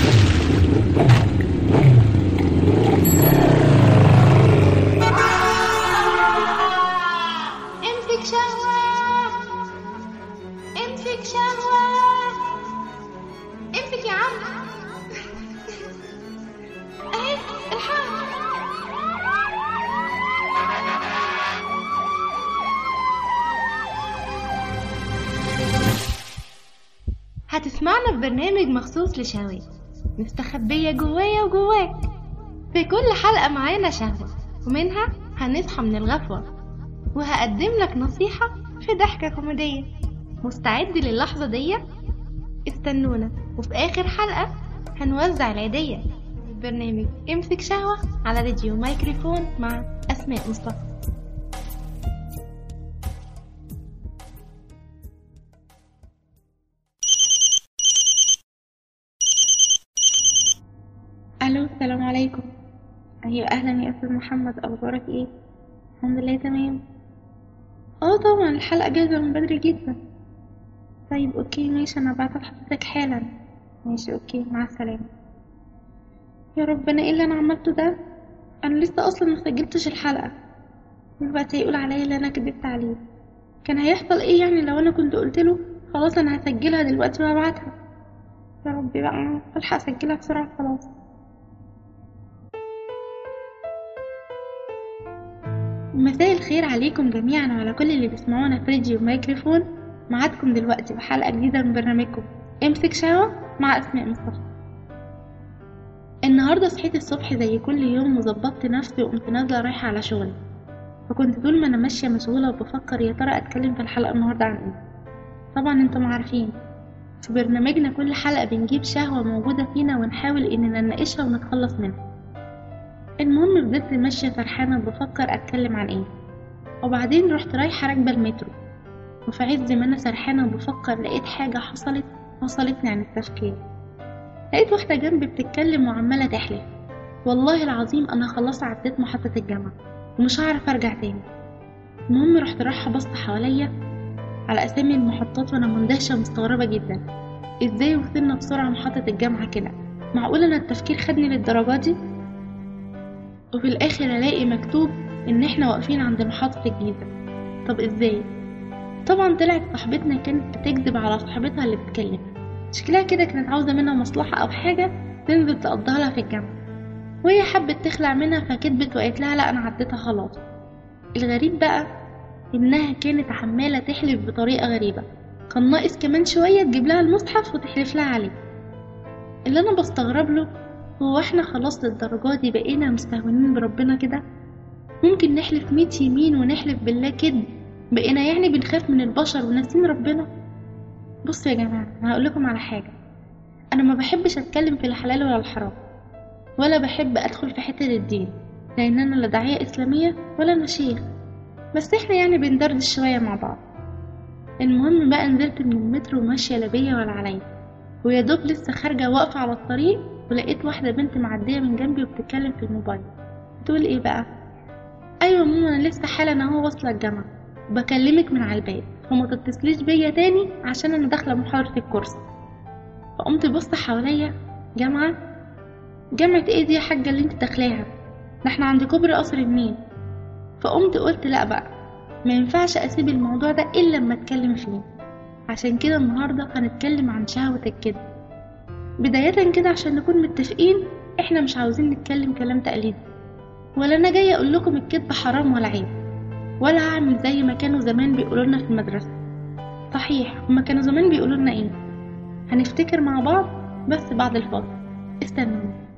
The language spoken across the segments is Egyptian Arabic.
امسك شهوة امسك شهوة امسك يا عم اهي الحق هتسمعنا في برنامج مخصوص لشهوات مستخبية جوايا وجواك في كل حلقة معانا شهوة ومنها هنصحى من الغفوة وهقدم لك نصيحة في ضحكة كوميدية مستعد للحظة دي؟ استنونا وفي آخر حلقة هنوزع العيدية في برنامج امسك شهوة على راديو مايكروفون مع أسماء مصطفى الو السلام عليكم ايوه اهلا يا استاذ محمد اخبارك ايه الحمد لله تمام اه طبعا الحلقه جاهزه من بدري جدا طيب اوكي ماشي انا بعتها لحضرتك حالا ماشي اوكي مع السلامه يا رب انا ايه اللي انا عملته ده انا لسه اصلا ما سجلتش الحلقه دلوقتي هيقول عليا اللي انا كدبت عليه كان هيحصل ايه يعني لو انا كنت قلت له خلاص انا هسجلها دلوقتي وهبعتها يا ربي بقى الحق اسجلها بسرعه خلاص مساء الخير عليكم جميعا وعلى كل اللي بيسمعونا في راديو مايكروفون معاكم دلوقتي بحلقة جديدة من برنامجكم امسك شهوة مع اسماء مصطفى النهاردة صحيت الصبح زي كل يوم وظبطت نفسي وقمت نازلة رايحة على شغلي فكنت طول ما انا ماشية مشغولة وبفكر يا ترى اتكلم في الحلقة النهاردة عن ايه طبعا انتم عارفين في برنامجنا كل حلقة بنجيب شهوة موجودة فينا ونحاول اننا نناقشها ونتخلص منها المهم فضلت ماشية فرحانة بفكر أتكلم عن إيه وبعدين رحت رايحة راكبة المترو وفي عز ما أنا سرحانة وبفكر لقيت حاجة حصلت وصلتني عن التفكير لقيت واحدة جنبي بتتكلم وعمالة تحلف والله العظيم أنا خلاص عديت محطة الجامعة ومش هعرف أرجع تاني المهم رحت رايحة بص حواليا على أسامي المحطات وأنا مندهشة ومستغربة جدا إزاي وصلنا بسرعة محطة الجامعة كده معقول أنا التفكير خدني للدرجة دي وفي الآخر ألاقي مكتوب إن إحنا واقفين عند محطة الجيزة طب إزاي؟ طبعا طلعت صاحبتنا كانت بتكذب على صاحبتها اللي بتكلم شكلها كده كانت عاوزة منها مصلحة أو حاجة تنزل تقضيها لها في الجامعة وهي حبت تخلع منها فكدبت وقالت لها لا أنا عديتها خلاص الغريب بقى إنها كانت عمالة تحلف بطريقة غريبة كان ناقص كمان شوية تجيب لها المصحف وتحلف لها عليه اللي أنا بستغرب له هو احنا خلاص للدرجة دي بقينا مستهونين بربنا كده ممكن نحلف مية يمين ونحلف بالله كده بقينا يعني بنخاف من البشر وناسين ربنا بصوا يا جماعة أنا هقول لكم على حاجة أنا ما بحبش أتكلم في الحلال ولا الحرام ولا بحب أدخل في حتة الدين لأن أنا لا داعية إسلامية ولا أنا شيخ بس احنا يعني بندردش شوية مع بعض المهم بقى نزلت من المترو وماشية لا بيا ولا عليا ويا دوب لسه خارجة واقفة على الطريق ولقيت واحدة بنت معدية من جنبي وبتتكلم في الموبايل بتقول ايه بقى ايوه ماما انا لسه حالا اهو واصلة الجامعة بكلمك من على الباب فما تتصليش بيا تاني عشان انا داخلة محاضرة الكورس فقمت بص حواليا جامعة جامعة ايه دي يا حاجة اللي انت داخلاها ده احنا عند كوبري قصر النيل فقمت قلت لا بقى ما ينفعش اسيب الموضوع ده الا لما اتكلم فيه عشان كده النهارده هنتكلم عن شهوة الكذب بداية كده عشان نكون متفقين احنا مش عاوزين نتكلم كلام تقليدي ولا انا جاية اقول لكم الكذب حرام ولا عيب ولا هعمل زي ما كانوا زمان بيقولوا لنا في المدرسة صحيح هما كانوا زمان بيقولوا لنا ايه هنفتكر مع بعض بس بعد الفاصل استنوني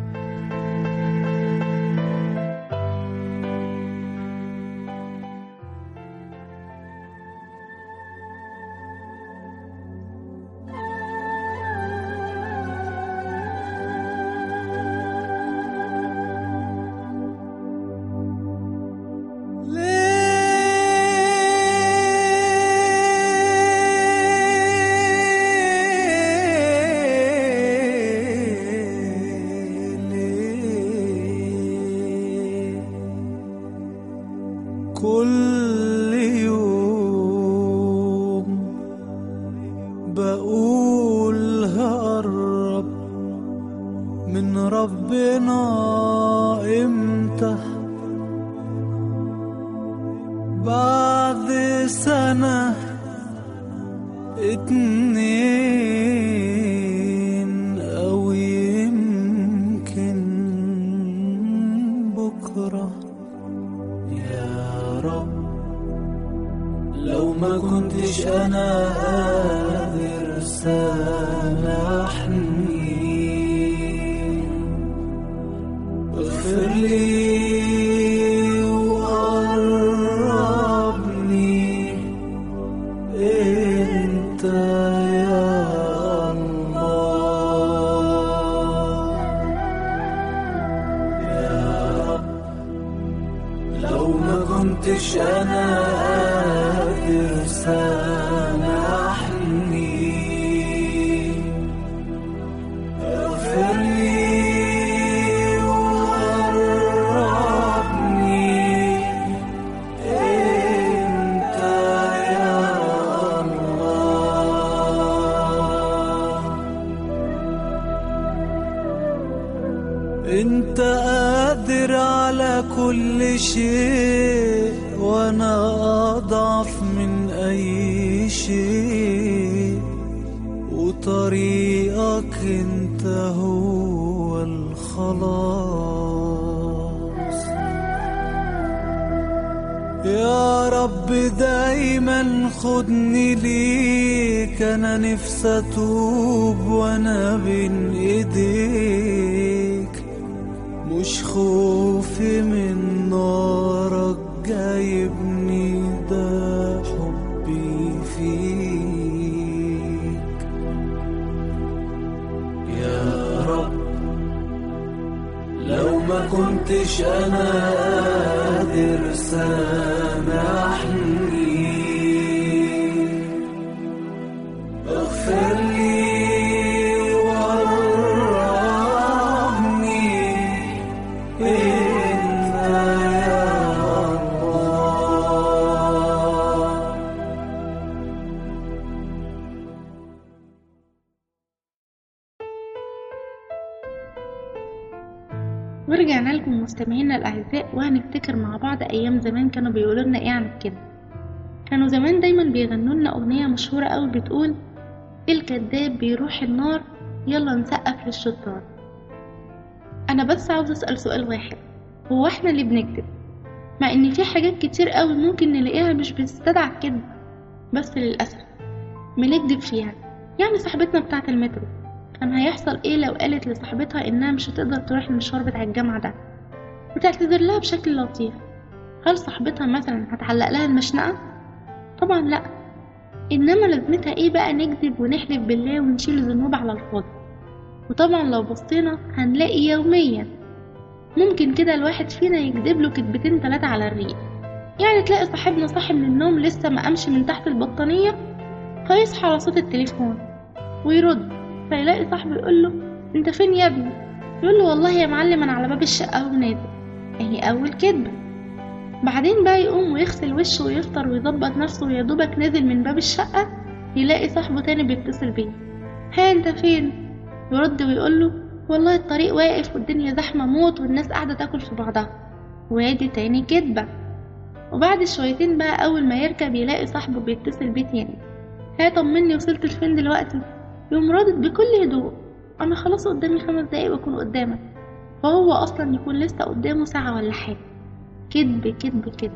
كل يوم بقول هقرب من ربنا امتى بعد سنة اتنين او يمكن بكرة يا رب لو ما كنتش انا قادر سامحني اغفر لي وقربني انت يا الله يا رب لو ما كنتش انا قادر سامحني اغفر لي وقربني انت يا الله انت قادر على كل شيء وانا اضعف من اي شيء وطريقك انت هو الخلاص يا رب دايما خدني ليك انا نفسي اتوب وانا بين ايديك مش خوفي من نارك جايبني ده حبي فيك يا رب لو ما كنتش انا قادر سامحني اغفر لي وارحمني انت يا الله ورجعنا لكم مستمعينا الأعزاء وهنفتكر مع بعض أيام زمان كانوا بيقولوا لنا إيه عن كده كانوا زمان دايما بيغنوا لنا أغنية مشهورة أوي بتقول الكذاب بيروح النار يلا نسقف للشطار أنا بس عاوز أسأل سؤال واحد هو إحنا اللي بنكذب مع إن في حاجات كتير أوي ممكن نلاقيها مش بتستدعى الكذب بس للأسف بنكذب فيها يعني صاحبتنا بتاعة المترو كان هيحصل ايه لو قالت لصاحبتها انها مش هتقدر تروح المشوار بتاع الجامعة ده وتعتذر لها بشكل لطيف هل صاحبتها مثلا هتعلق لها المشنقة؟ طبعا لا انما لازمتها ايه بقى نكذب ونحلف بالله ونشيل الذنوب على الفاضي وطبعا لو بصينا هنلاقي يوميا ممكن كده الواحد فينا يكذب له كدبتين تلاتة على الريق يعني تلاقي صاحبنا صاحي من النوم لسه ما قامش من تحت البطانية فيصحى على صوت التليفون ويرد فيلاقي صاحبه يقول له انت فين يا ابني يقول له والله يا معلم انا على باب الشقه اهو نازل اهي اول كدبه بعدين بقى يقوم ويغسل وشه ويفطر ويظبط نفسه ويا دوبك نازل من باب الشقه يلاقي صاحبه تاني بيتصل بيه ها انت فين يرد ويقول له والله الطريق واقف والدنيا زحمه موت والناس قاعده تاكل في بعضها وادي تاني كدبه وبعد شويتين بقى اول ما يركب يلاقي صاحبه بيتصل بيه تاني ها طمني وصلت لفين دلوقتي يقوم رادد بكل هدوء انا خلاص قدامي خمس دقايق واكون قدامك فهو اصلا يكون لسه قدامه ساعة ولا حاجة كدب كدب كدب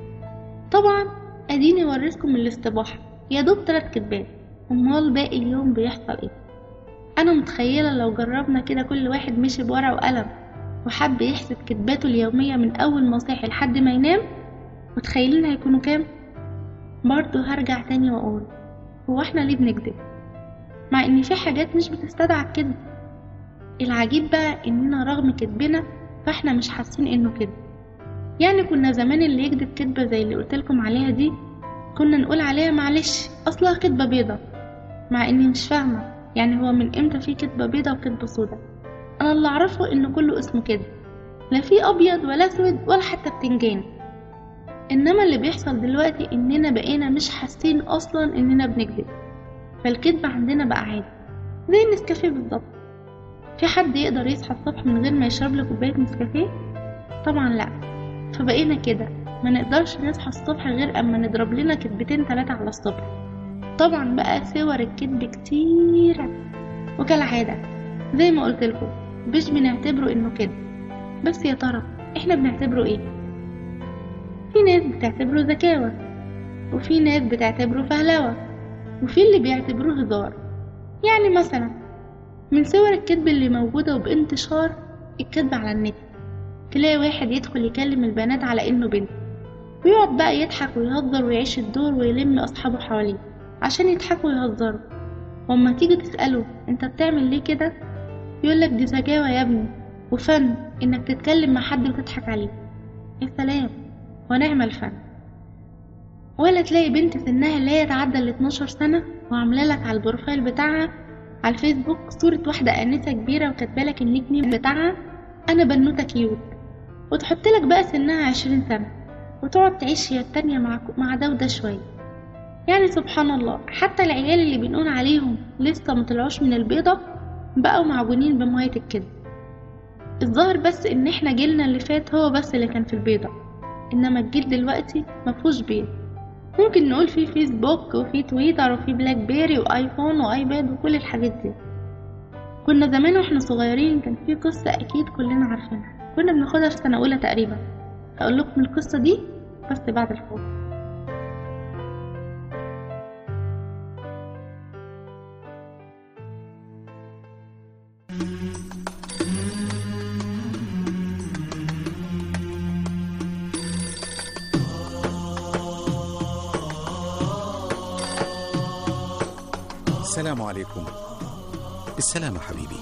طبعا اديني وريتكم الاستباحة يا دوب تلات كدبات امال باقي اليوم بيحصل ايه انا متخيلة لو جربنا كده كل واحد مشي بورقة وقلم وحب يحسب كدباته اليومية من اول ما صحي لحد ما ينام متخيلين هيكونوا كام برضه هرجع تاني واقول هو احنا ليه بنكذب مع ان في حاجات مش بتستدعى الكذب العجيب بقى اننا رغم كذبنا فاحنا مش حاسين انه كذب يعني كنا زمان اللي يكذب كذبة زي اللي قلتلكم عليها دي كنا نقول عليها معلش اصلها كذبة بيضة مع اني مش فاهمة يعني هو من امتى في كذبة بيضة وكذبة سودا انا اللي اعرفه ان كله اسمه كذب لا في ابيض ولا اسود ولا حتى بتنجان انما اللي بيحصل دلوقتي اننا بقينا مش حاسين اصلا اننا بنكذب فالكذب عندنا بقى عادي زي النسكافيه بالظبط في حد يقدر يصحى الصبح من غير ما يشرب له كوباية نسكافيه؟ طبعا لأ فبقينا كده ما نقدرش نصحى الصبح غير أما نضرب لنا كدبتين تلاتة على الصبح طبعا بقى صور الكدب كتيرة وكالعادة زي ما قلتلكوا مش بنعتبره إنه كدب بس يا ترى إحنا بنعتبره إيه؟ في ناس بتعتبره ذكاوة وفي ناس بتعتبره فهلوة وفي اللي بيعتبروه هزار يعني مثلا من صور الكذب اللي موجودة وبانتشار الكذب على النت تلاقي واحد يدخل يكلم البنات على إنه بنت ويقعد بقى يضحك ويهزر ويعيش الدور ويلم أصحابه حواليه عشان يضحكوا ويهزروا وأما تيجي تسأله أنت بتعمل ليه كده يقولك دي سجاوة يا ابني وفن إنك تتكلم مع حد وتضحك عليه يا سلام ونعم الفن ولا تلاقي بنت سنها لا يتعدى ال 12 سنة وعاملة لك على البروفايل بتاعها على الفيسبوك صورة واحدة آنسة كبيرة وكاتبالك النيك نيم بتاعها أنا بنوتة كيوت وتحط لك بقى سنها عشرين سنة وتقعد تعيش هي التانية مع مع ده وده شوية يعني سبحان الله حتى العيال اللي بنقول عليهم لسه مطلعوش من البيضة بقوا معجونين بمية الكذب الظاهر بس إن إحنا جيلنا اللي فات هو بس اللي كان في البيضة إنما الجيل دلوقتي مفهوش بيض ممكن نقول في فيسبوك وفي تويتر وفي بلاك بيري وايفون وايباد وكل الحاجات دي كنا زمان واحنا صغيرين كان في قصة اكيد كلنا عارفينها كنا بناخدها في سنة اولى تقريبا هقول لكم القصة دي بس بعد الفاصل السلام عليكم بالسلامة حبيبي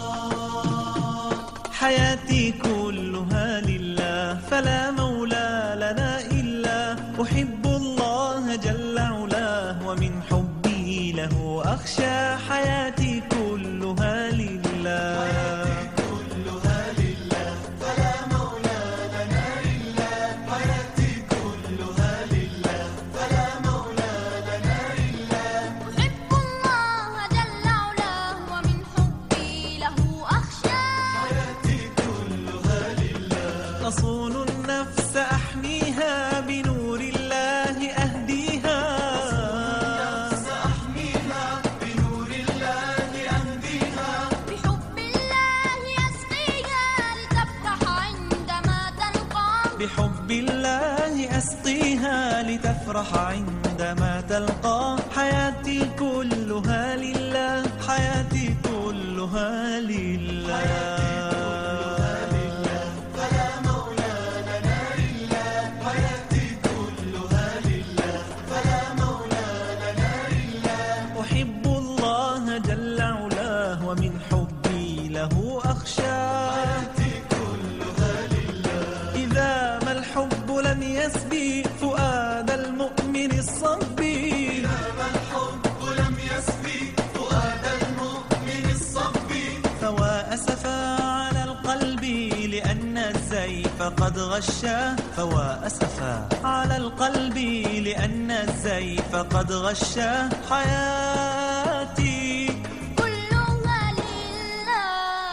حياتي كلها لله فلا مولى لنا إلا أحب الله جل علاه ومن حبي له أخشى حياتي كلها لله أحب الله جل علاه ومن حبي له أخشى أصون النفس أحميها بنور الله أهديها بحب الله أسقيها لتفرح عندما تلقى بحب الله أسقيها لتفرح عندما تلقى حياتي كلها لله حياتي كلها لله أحب الله جل علاه ومن حبي له أخشاه إذا ما الحب لم يسبي فؤاد المؤمن الصبي فوا أسفا على القلب لأن الزيف قد غشاه فوا أسفا على القلب لأن الزيف قد غشاه حياتي كلها لله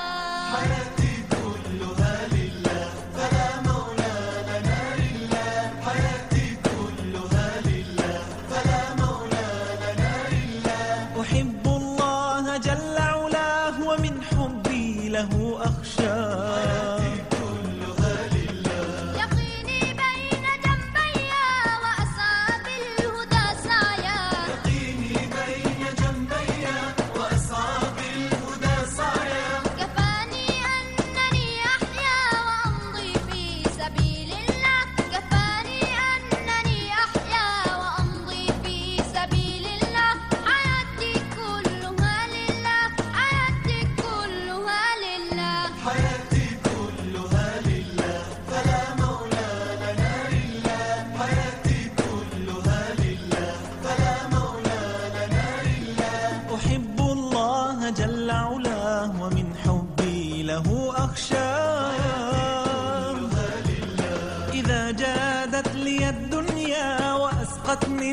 أحب الله جل علاه ومن حبي له أخشاه يقيني بين جنبي وأسعى بالهدى سعيا كفاني أنني أحيا وأمضي في سبيل الله كفاني أنني أحيا وأمضي في سبيل الله حياتي كلها لله حياتي كلها لله أحب الله جل علاه ومن حبي له أخشاه إذا جادت لي الدنيا وأسقتني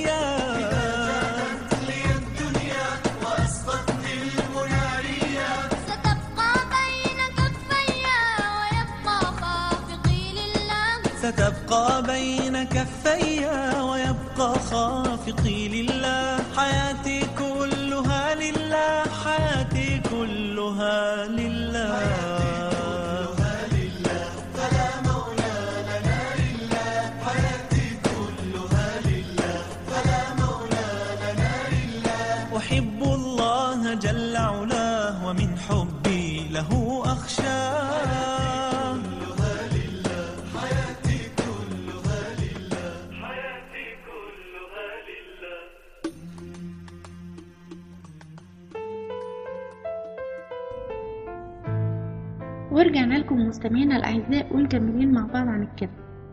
المنارية أحب الله جل علاه ومن حبي له أخشاه ورجعنا لكم مستمعينا الأعزاء ومكملين مع بعض عن الكذب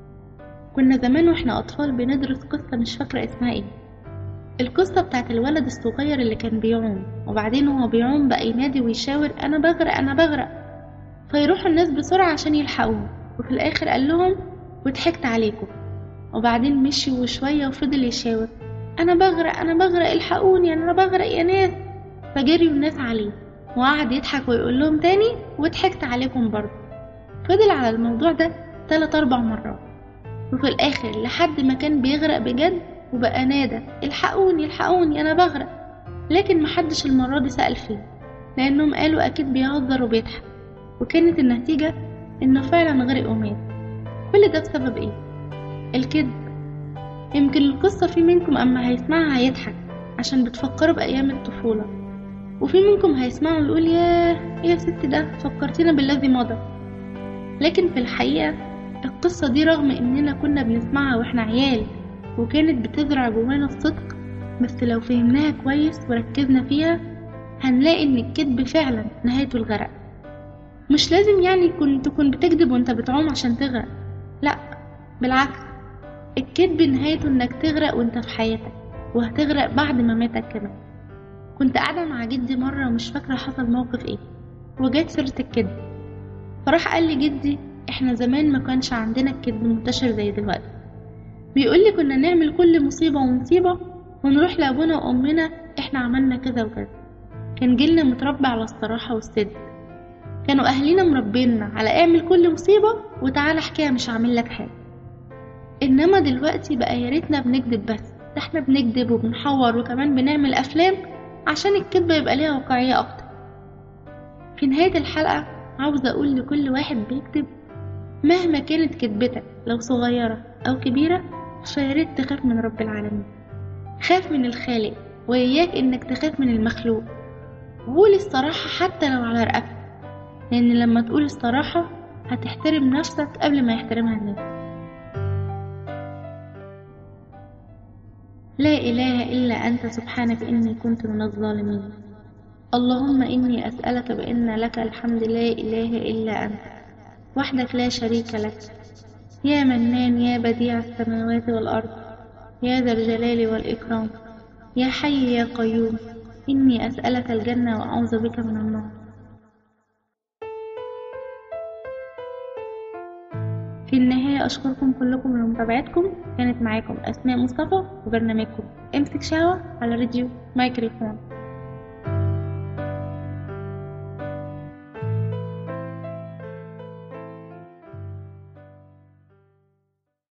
كنا زمان واحنا أطفال بندرس قصة مش فاكرة اسمها ايه القصة بتاعت الولد الصغير اللي كان بيعوم وبعدين هو بيعوم بقى ينادي ويشاور أنا بغرق أنا بغرق فيروحوا الناس بسرعة عشان يلحقوه وفي الآخر قال لهم وضحكت عليكم وبعدين مشي وشوية وفضل يشاور أنا بغرق أنا بغرق الحقوني أنا بغرق يا ناس فجريوا الناس عليه وقعد يضحك ويقول لهم تاني وضحكت عليكم برضه فضل على الموضوع ده تلات أربع مرات وفي الآخر لحد ما كان بيغرق بجد وبقى نادى الحقوني الحقوني أنا بغرق لكن محدش المرة دي سأل فيه لأنهم قالوا أكيد بيهزر وبيضحك وكانت النتيجة إنه فعلا غرق ومات كل ده بسبب إيه؟ الكذب يمكن القصة في منكم أما هيسمعها هيضحك عشان بتفكروا بأيام الطفولة وفي منكم هيسمعوا ويقول ياه ايه يا ست ده فكرتينا بالذي مضى لكن في الحقيقة القصة دي رغم اننا كنا بنسمعها واحنا عيال وكانت بتزرع جوانا الصدق بس لو فهمناها كويس وركزنا فيها هنلاقي ان الكذب فعلا نهايته الغرق مش لازم يعني كنت تكون بتكذب وانت بتعوم عشان تغرق لا بالعكس الكذب نهايته انك تغرق وانت في حياتك وهتغرق بعد ما ماتك كمان كنت قاعدة مع جدي مرة ومش فاكرة حصل موقف ايه وجات سيرة الكذب فراح قال لي جدي احنا زمان ما كانش عندنا الكذب منتشر زي دلوقتي بيقول لي كنا نعمل كل مصيبة ومصيبة ونروح لأبونا وأمنا احنا عملنا كذا وكذا كان جيلنا متربى على الصراحة والصدق كانوا أهلنا مربينا على اعمل كل مصيبة وتعالى احكيها مش هعمل لك حاجة إنما دلوقتي بقى يا ريتنا بنكذب بس ده احنا بنكذب وبنحور وكمان بنعمل أفلام عشان الكذبة يبقى ليها واقعية أكتر في نهاية الحلقة عاوزة أقول لكل واحد بيكتب مهما كانت كذبتك لو صغيرة أو كبيرة فياريت تخاف من رب العالمين خاف من الخالق وإياك إنك تخاف من المخلوق قول الصراحة حتى لو على رقبتك لأن لما تقول الصراحة هتحترم نفسك قبل ما يحترمها الناس لا إله إلا أنت سبحانك إني كنت من الظالمين اللهم إني أسألك بأن لك الحمد لا إله إلا أنت وحدك لا شريك لك يا منان يا بديع السماوات والأرض يا ذا الجلال والإكرام يا حي يا قيوم إني أسألك الجنة وأعوذ بك من النار في النهاية أشكركم كلكم لمتابعتكم كانت معاكم أسماء مصطفى وبرنامجكم امسك شهوة على راديو مايكروفون